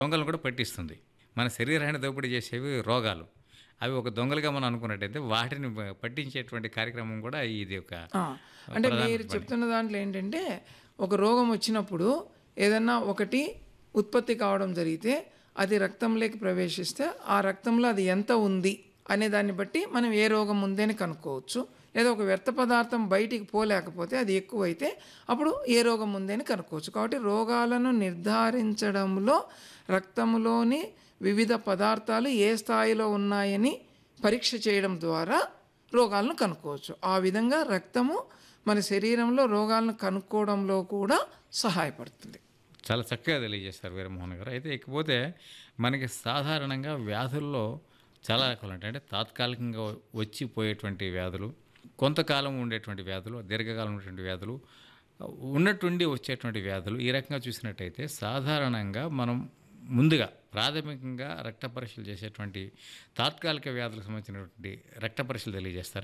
దొంగలను కూడా పట్టిస్తుంది మన శరీరాన్ని దోపిడీ చేసేవి రోగాలు అవి ఒక దొంగలుగా మనం అనుకున్నట్టయితే వాటిని ప- పట్టించేటువంటి కార్యక్రమం కూడా ఇది ఒక ఆ, అంటే మీరు చెప్తున్న దాంట్లో ఏంటంటే ఒక రోగం వచ్చినప్పుడు ఏదన్నా ఒకటి ఉత్పత్తి కావడం జరిగితే అది రక్తంలోకి ప్రవేశిస్తే ఆ రక్తంలో అది ఎంత ఉంది అనే దాన్ని బట్టి మనం ఏ రోగం ఉంది అని కనుక్కోవచ్చు లేదా ఒక వ్యర్థ పదార్థం బయటికి పోలేకపోతే అది ఎక్కువైతే అప్పుడు ఏ రోగం ఉంది అని కనుక్కోవచ్చు కాబట్టి రోగాలను నిర్ధారించడంలో రక్తంలోని వివిధ పదార్థాలు ఏ స్థాయిలో ఉన్నాయని పరీక్ష చేయడం ద్వారా రోగాలను కనుక్కోవచ్చు ఆ విధంగా రక్తము మన శరీరంలో రోగాలను కనుక్కోవడంలో కూడా సహాయపడుతుంది చాలా చక్కగా తెలియజేస్తారు వీరమోహన్ గారు అయితే ఇకపోతే మనకి సాధారణంగా వ్యాధుల్లో చాలా రకాలు ఉంటాయి అంటే తాత్కాలికంగా వచ్చి పోయేటువంటి వ్యాధులు కొంతకాలం ఉండేటువంటి వ్యాధులు దీర్ఘకాలం ఉండేటువంటి వ్యాధులు ఉన్నట్టుండి వచ్చేటువంటి వ్యాధులు ఈ రకంగా చూసినట్టయితే సాధారణంగా మనం ముందుగా ప్రాథమికంగా రక్త పరీక్షలు చేసేటువంటి తాత్కాలిక వ్యాధులకు సంబంధించినటువంటి రక్త పరీక్షలు తెలియజేస్తారా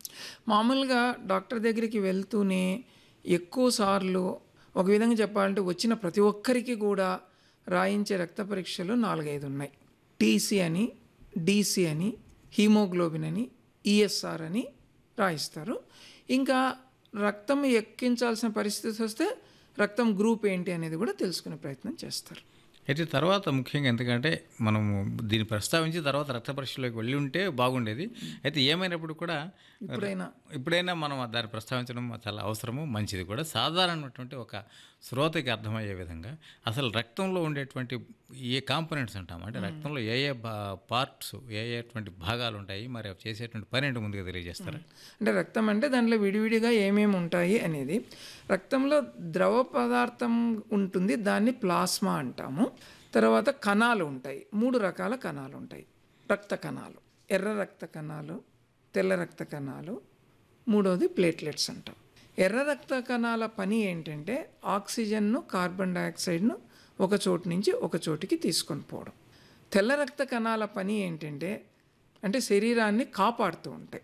మామూలుగా డాక్టర్ దగ్గరికి వెళ్తూనే ఎక్కువ సార్లు ఒక విధంగా చెప్పాలంటే వచ్చిన ప్రతి ఒక్కరికి కూడా రాయించే రక్త పరీక్షలు నాలుగైదు ఉన్నాయి టీసీ అని డీసీ అని హీమోగ్లోబిన్ అని ఈఎస్ఆర్ అని రాయిస్తారు ఇంకా రక్తం ఎక్కించాల్సిన పరిస్థితి వస్తే రక్తం గ్రూప్ ఏంటి అనేది కూడా తెలుసుకునే ప్రయత్నం చేస్తారు అయితే తర్వాత ముఖ్యంగా ఎందుకంటే మనము దీన్ని ప్రస్తావించి తర్వాత రక్త పరీక్షలోకి వెళ్ళి ఉంటే బాగుండేది అయితే ఏమైనప్పుడు కూడా ఇప్పుడైనా ఇప్పుడైనా మనం దాన్ని ప్రస్తావించడం చాలా అవసరము మంచిది కూడా సాధారణమైనటువంటి ఒక శ్రోతకి అర్థమయ్యే విధంగా అసలు రక్తంలో ఉండేటువంటి ఏ కాంపోనెంట్స్ అంటాం అంటే రక్తంలో ఏ ఏ పార్ట్స్ ఏ ఏటువంటి భాగాలు ఉంటాయి మరి అవి చేసేటువంటి పని ఏంటో ముందుగా తెలియజేస్తారా అంటే రక్తం అంటే దాంట్లో విడివిడిగా ఏమేమి ఉంటాయి అనేది రక్తంలో ద్రవ పదార్థం ఉంటుంది దాన్ని ప్లాస్మా అంటాము తర్వాత కణాలు ఉంటాయి మూడు రకాల కణాలు ఉంటాయి రక్త కణాలు ఎర్ర రక్త కణాలు తెల్ల రక్త కణాలు మూడోది ప్లేట్లెట్స్ అంటాం ఎర్ర రక్త కణాల పని ఏంటంటే ఆక్సిజన్ను కార్బన్ డయాక్సైడ్ను ఒక చోటు నుంచి ఒక చోటికి తీసుకొని పోవడం తెల్ల రక్త కణాల పని ఏంటంటే అంటే శరీరాన్ని కాపాడుతూ ఉంటాయి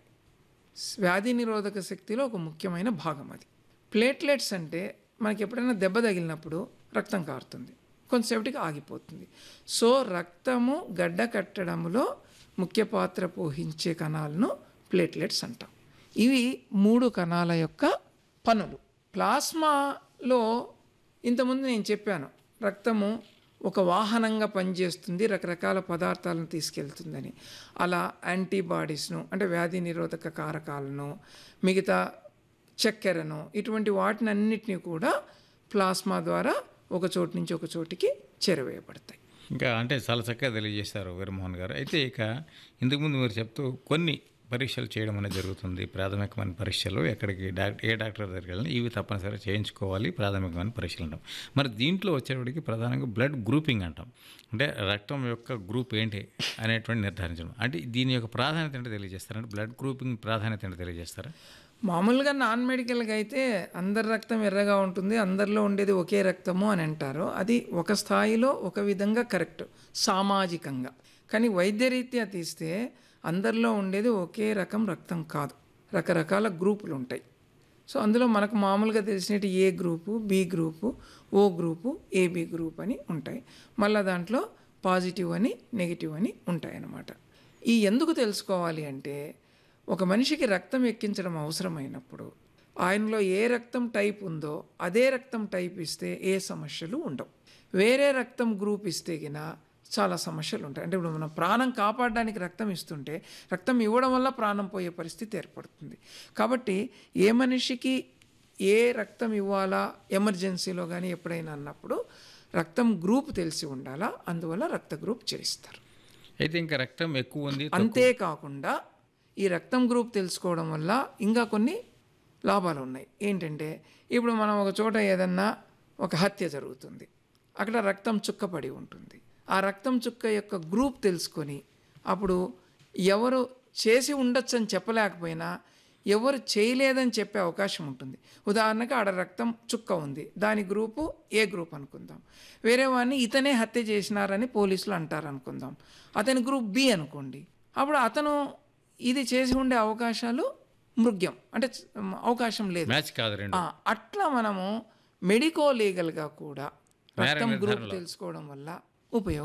వ్యాధి నిరోధక శక్తిలో ఒక ముఖ్యమైన భాగం అది ప్లేట్లెట్స్ అంటే మనకి ఎప్పుడైనా దెబ్బ తగిలినప్పుడు రక్తం కారుతుంది కొంతసేపటికి ఆగిపోతుంది సో రక్తము గడ్డ కట్టడంలో ముఖ్య పాత్ర పోషించే కణాలను ప్లేట్లెట్స్ అంటాం ఇవి మూడు కణాల యొక్క పనులు ప్లాస్మాలో ఇంతకుముందు నేను చెప్పాను రక్తము ఒక వాహనంగా పనిచేస్తుంది రకరకాల పదార్థాలను తీసుకెళ్తుందని అలా యాంటీబాడీస్ను అంటే వ్యాధి నిరోధక కారకాలను మిగతా చక్కెరను ఇటువంటి వాటిని అన్నిటినీ కూడా ప్లాస్మా ద్వారా ఒక చోటు నుంచి ఒక చోటికి చేరవేయబడతాయి ఇంకా అంటే చాలా చక్కగా తెలియజేశారు వీరమోహన్ గారు అయితే ఇక ఇంతకుముందు మీరు చెప్తూ కొన్ని పరీక్షలు చేయడం అనేది జరుగుతుంది ప్రాథమికమైన పరీక్షలు ఎక్కడికి డాక్టర్ ఏ డాక్టర్ దగ్గరికి వెళ్ళినా ఇవి తప్పనిసరిగా చేయించుకోవాలి ప్రాథమికమైన పరీక్షలు అంటాం మరి దీంట్లో వచ్చేటప్పటికి ప్రధానంగా బ్లడ్ గ్రూపింగ్ అంటాం అంటే రక్తం యొక్క గ్రూప్ ఏంటి అనేటువంటి నిర్ధారించడం అంటే దీని యొక్క ప్రాధాన్యత ఏంటో తెలియజేస్తారా అంటే బ్లడ్ గ్రూపింగ్ ప్రాధాన్యత ఏంటో తెలియజేస్తారా మామూలుగా నాన్ మెడికల్గా అయితే అందరి రక్తం ఎర్రగా ఉంటుంది అందరిలో ఉండేది ఒకే రక్తము అని అంటారు అది ఒక స్థాయిలో ఒక విధంగా కరెక్ట్ సామాజికంగా కానీ వైద్యరీత్యా తీస్తే అందరిలో ఉండేది ఒకే రకం రక్తం కాదు రకరకాల గ్రూపులు ఉంటాయి సో అందులో మనకు మామూలుగా తెలిసినట్టు A group B group O group AB group అని ఉంటాయి మళ్ళీ దాంట్లో పాజిటివ్ అని నెగిటివ్ అని ఉంటాయి అన్నమాట ఈ ఎందుకు తెలుసుకోవాలి అంటే ఒక మనిషికి రక్తం ఎక్కించడం అవసరమైనప్పుడు ఆయనలో ఏ రక్తం టైప్ ఉందో అదే రక్తం టైప్ ఇస్తే ఏ సమస్యలు ఉండవు వేరే రక్తం గ్రూప్ ఇస్తే గిన చాలా సమస్యలు ఉంటాయి అంటే ఇప్పుడు మనం ప్రాణం కాపాడడానికి రక్తం ఇస్తుంటే రక్తం ఇవ్వడం వల్ల ప్రాణం పోయే పరిస్థితి ఏర్పడుతుంది కాబట్టి ఏ మనిషికి ఏ రక్తం ఇవ్వాలా ఎమర్జెన్సీలో కానీ ఎప్పుడైనా అన్నప్పుడు రక్తం గ్రూప్ తెలిసి ఉండాలా అందువల్ల రక్త గ్రూప్ చేయిస్తారు అయితే ఇంకా రక్తం ఎక్కువ ఉంది అంతేకాకుండా ఈ రక్తం గ్రూప్ తెలుసుకోవడం వల్ల ఇంకా కొన్ని లాభాలు ఉన్నాయి ఏంటంటే ఇప్పుడు మనం ఒక చోట ఏదన్నా ఒక హత్య జరుగుతుంది అక్కడ రక్తం చుక్క పడి ఉంటుంది ఆ రక్తం చుక్క యొక్క గ్రూప్ తెలుసుకొని అప్పుడు ఎవరు చేసి ఉండొచ్చు అని చెప్పలేకపోయినా ఎవరు చేయలేదని చెప్పే అవకాశం ఉంటుంది ఉదాహరణకు ఆడ రక్తం చుక్క ఉంది దాని గ్రూపు ఏ గ్రూప్ అనుకుందాం వేరే వాడిని ఇతనే హత్య చేసినారని పోలీసులు అంటారు అనుకుందాం అతని గ్రూప్ బి అనుకోండి అప్పుడు అతను ఇది చేసి ఉండే అవకాశాలు మృగ్యం అంటే చ- అవకాశం లేదు మ్యాచ్ కాదు రెండు ఆ, అట్లా మనము మెడికో లీగల్గా కూడా రక్తం గ్రూప్ తెలుసుకోవడం వల్ల ఉపయోగం